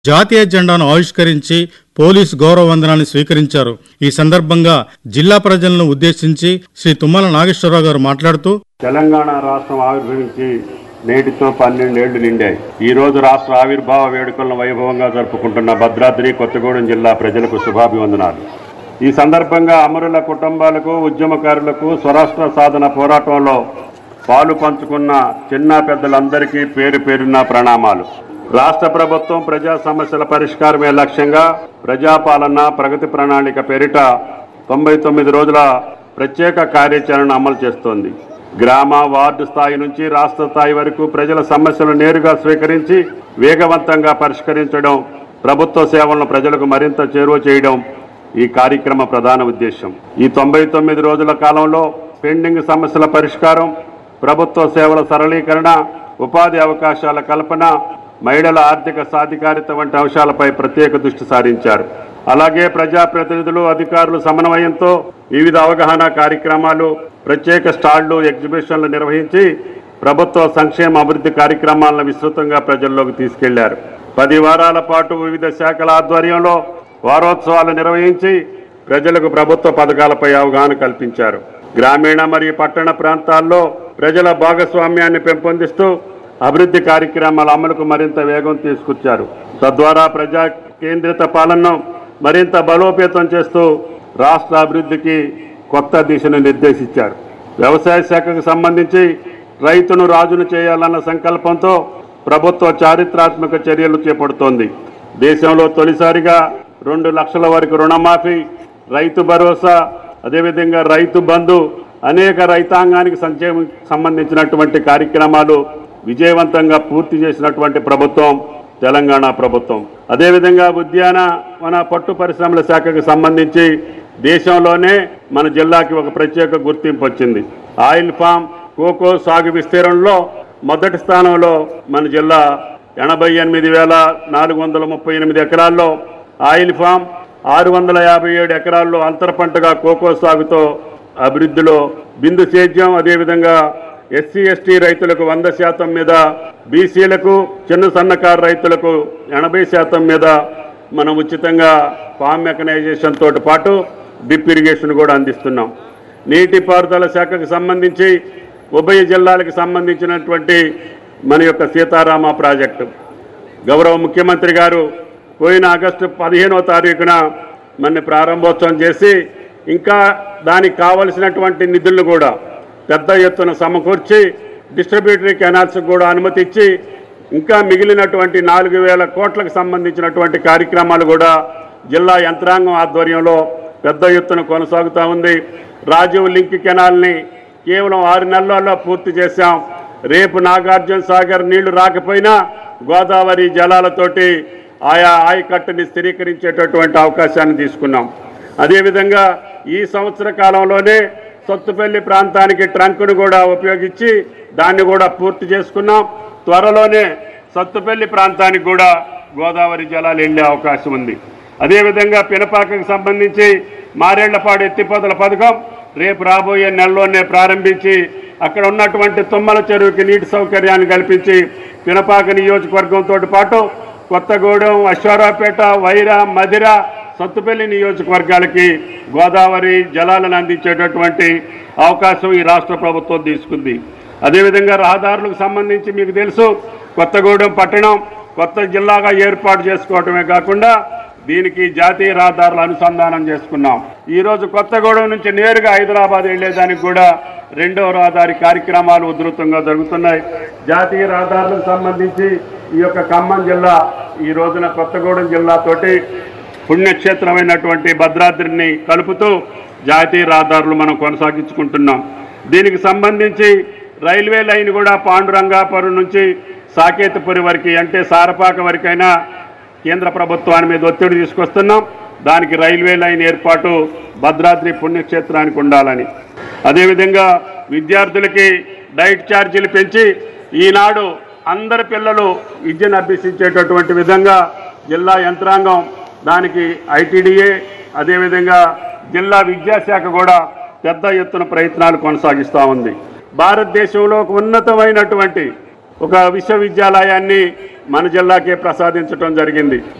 జాతీయ జెండాను ఆవిష్కరించి పోలీస్ గౌరవ వందనాన్ని స్వీకరించారు ఈ సందర్భంగా జిల్లా ప్రజలను ఉద్దేశించి శ్రీ తుమ్మల నాగేశ్వరరావు గారు మాట్లాడుతూ తెలంగాణ రాష్ట్రం ఆవిర్భవించి నేటితో పన్నెండేళ్లు నిండాయి ఈ రోజు రాష్ట్ర ఆవిర్భావ వేడుకలను వైభవంగా జరుపుకుంటున్న భద్రాద్రి కొత్తగూడెం జిల్లా ప్రజలకు శుభాభివందనాలు ఈ సందర్భంగా అమరుల కుటుంబాలకు ఉద్యమకారులకు స్వరాష్ట్ర సాధన పోరాటంలో పాలు పంచుకున్న చిన్న పెద్దలందరికీ పేరు పేరున ప్రణామాలు రాష్ట్ర ప్రభుత్వం ప్రజా సమస్యల పరిష్కారమే లక్ష్యంగా ప్రజాపాలన ప్రగతి ప్రణాళిక పేరిట తొంభై తొమ్మిది రోజుల ప్రత్యేక కార్యాచరణ అమలు చేస్తోంది గ్రామ వార్డు స్థాయి నుంచి రాష్ట్ర స్థాయి వరకు ప్రజల సమస్యలు నేరుగా స్వీకరించి వేగవంతంగా పరిష్కరించడం ప్రభుత్వ సేవలను ప్రజలకు మరింత చేరువ చేయడం ఈ కార్యక్రమ ప్రధాన ఉద్దేశం ఈ తొంభై తొమ్మిది రోజుల కాలంలో పెండింగ్ సమస్యల పరిష్కారం ప్రభుత్వ సేవల సరళీకరణ ఉపాధి అవకాశాల కల్పన మహిళల ఆర్థిక సాధికారిత వంటి అంశాలపై ప్రత్యేక దృష్టి సారించారు అలాగే ప్రజాప్రతినిధులు అధికారులు సమన్వయంతో వివిధ అవగాహన కార్యక్రమాలు ప్రత్యేక స్టాళ్లు ఎగ్జిబిషన్లు నిర్వహించి ప్రభుత్వ సంక్షేమ అభివృద్ధి కార్యక్రమాలను విస్తృతంగా ప్రజల్లోకి తీసుకెళ్లారు పది వారాల పాటు వివిధ శాఖల ఆధ్వర్యంలో వారోత్సవాలు నిర్వహించి ప్రజలకు ప్రభుత్వ పథకాలపై అవగాహన కల్పించారు గ్రామీణ మరియు పట్టణ ప్రాంతాల్లో ప్రజల భాగస్వామ్యాన్ని పెంపొందిస్తూ అభివృద్ధి కార్యక్రమాల అమలుకు మరింత వేగం తీసుకొచ్చారు తద్వారా ప్రజా కేంద్రిత పాలనను మరింత బలోపేతం చేస్తూ రాష్ట్ర అభివృద్ధికి కొత్త దిశను నిర్దేశించారు వ్యవసాయ శాఖకు సంబంధించి రైతును రాజును చేయాలన్న సంకల్పంతో ప్రభుత్వ చారిత్రాత్మక చర్యలు చేపడుతోంది దేశంలో తొలిసారిగా రెండు లక్షల వరకు రుణమాఫీ రైతు భరోసా అదేవిధంగా రైతు బంధు అనేక రైతాంగానికి సంక్షేమం సంబంధించినటువంటి కార్యక్రమాలు విజయవంతంగా పూర్తి చేసినటువంటి ప్రభుత్వం తెలంగాణ ప్రభుత్వం అదేవిధంగా ఉద్యాన మన పట్టు పరిశ్రమల శాఖకు సంబంధించి దేశంలోనే మన జిల్లాకి ఒక ప్రత్యేక గుర్తింపు వచ్చింది ఆయిల్ ఫామ్ కోకో సాగు విస్తీర్ణంలో మొదటి స్థానంలో మన జిల్లా ఎనభై ఎనిమిది వేల నాలుగు వందల ముప్పై ఎనిమిది ఎకరాల్లో ఆయిల్ ఫామ్ ఆరు వందల యాభై ఏడు ఎకరాల్లో అంతర పంటగా కోకో సాగుతో అభివృద్ధిలో బిందు సేద్యం అదేవిధంగా ఎస్సీ ఎస్టీ రైతులకు వంద శాతం మీద బీసీలకు చిన్న సన్నకారు రైతులకు ఎనభై శాతం మీద మనం ఉచితంగా ఫామ్ మెకనైజేషన్ తోటి పాటు డ్రిప్ ఇరిగేషన్ కూడా అందిస్తున్నాం నీటిపారుదల శాఖకు సంబంధించి ఉభయ జిల్లాలకు సంబంధించినటువంటి మన యొక్క సీతారామ ప్రాజెక్టు గౌరవ ముఖ్యమంత్రి గారు పోయిన ఆగస్టు పదిహేనవ తారీఖున మన ప్రారంభోత్సవం చేసి ఇంకా దానికి కావలసినటువంటి నిధులను కూడా పెద్ద ఎత్తున సమకూర్చి డిస్ట్రిబ్యూటరీ కెనాల్స్ కూడా అనుమతి ఇచ్చి ఇంకా మిగిలినటువంటి నాలుగు వేల కోట్లకు సంబంధించినటువంటి కార్యక్రమాలు కూడా జిల్లా యంత్రాంగం ఆధ్వర్యంలో పెద్ద ఎత్తున కొనసాగుతూ ఉంది రాజీవ్ లింక్ కెనాల్ని కేవలం ఆరు నెలల్లో పూర్తి చేశాం రేపు నాగార్జున సాగర్ నీళ్లు రాకపోయినా గోదావరి జలాలతోటి ఆయా ఆయకట్టుని స్థిరీకరించేటటువంటి అవకాశాన్ని తీసుకున్నాం అదేవిధంగా ఈ సంవత్సర కాలంలోనే సొత్తుపల్లి ప్రాంతానికి ట్రంక్ను కూడా ఉపయోగించి దాన్ని కూడా పూర్తి చేసుకున్నాం త్వరలోనే సత్తుపల్లి ప్రాంతానికి కూడా గోదావరి జలాలు వెళ్ళే అవకాశం ఉంది అదేవిధంగా పినపాకకు సంబంధించి మారేళ్లపాడు ఎత్తిపోతల పథకం రేపు రాబోయే నెలలోనే ప్రారంభించి అక్కడ ఉన్నటువంటి తుమ్మల చెరువుకి నీటి సౌకర్యాన్ని కల్పించి పినపాక నియోజకవర్గంతో పాటు కొత్తగూడెం అశ్వారావుపేట వైరా మధిర సత్తుపల్లి నియోజకవర్గాలకి గోదావరి జలాలను అందించేటటువంటి అవకాశం ఈ రాష్ట్ర ప్రభుత్వం తీసుకుంది అదేవిధంగా రహదారులకు సంబంధించి మీకు తెలుసు కొత్తగూడెం పట్టణం కొత్త జిల్లాగా ఏర్పాటు చేసుకోవటమే కాకుండా దీనికి జాతీయ రహదారులు అనుసంధానం చేసుకున్నాం ఈ రోజు కొత్తగూడెం నుంచి నేరుగా హైదరాబాద్ వెళ్లేదానికి కూడా రెండవ రహదారి కార్యక్రమాలు ఉధృతంగా జరుగుతున్నాయి జాతీయ రహదారులకు సంబంధించి ఈ యొక్క ఖమ్మం జిల్లా ఈ రోజున కొత్తగూడెం జిల్లాతోటి పుణ్యక్షేత్రమైనటువంటి భద్రాద్రిని కలుపుతూ జాతీయ రహదారులు మనం కొనసాగించుకుంటున్నాం దీనికి సంబంధించి రైల్వే లైన్ కూడా పాండురంగాపురం నుంచి సాకేతపురి వరకు అంటే సారపాక వరకైనా కేంద్ర ప్రభుత్వాన్ని మీద ఒత్తిడి తీసుకొస్తున్నాం దానికి రైల్వే లైన్ ఏర్పాటు భద్రాద్రి పుణ్యక్షేత్రానికి ఉండాలని అదేవిధంగా విద్యార్థులకి డైట్ ఛార్జీలు పెంచి ఈనాడు అందరి పిల్లలు విద్యను అభ్యసించేటటువంటి విధంగా జిల్లా యంత్రాంగం దానికి ఐటీడీఏ అదేవిధంగా జిల్లా విద్యాశాఖ కూడా పెద్ద ఎత్తున ప్రయత్నాలు కొనసాగిస్తూ ఉంది భారతదేశంలో ఒక ఉన్నతమైనటువంటి ఒక విశ్వవిద్యాలయాన్ని మన జిల్లాకే ప్రసాదించడం జరిగింది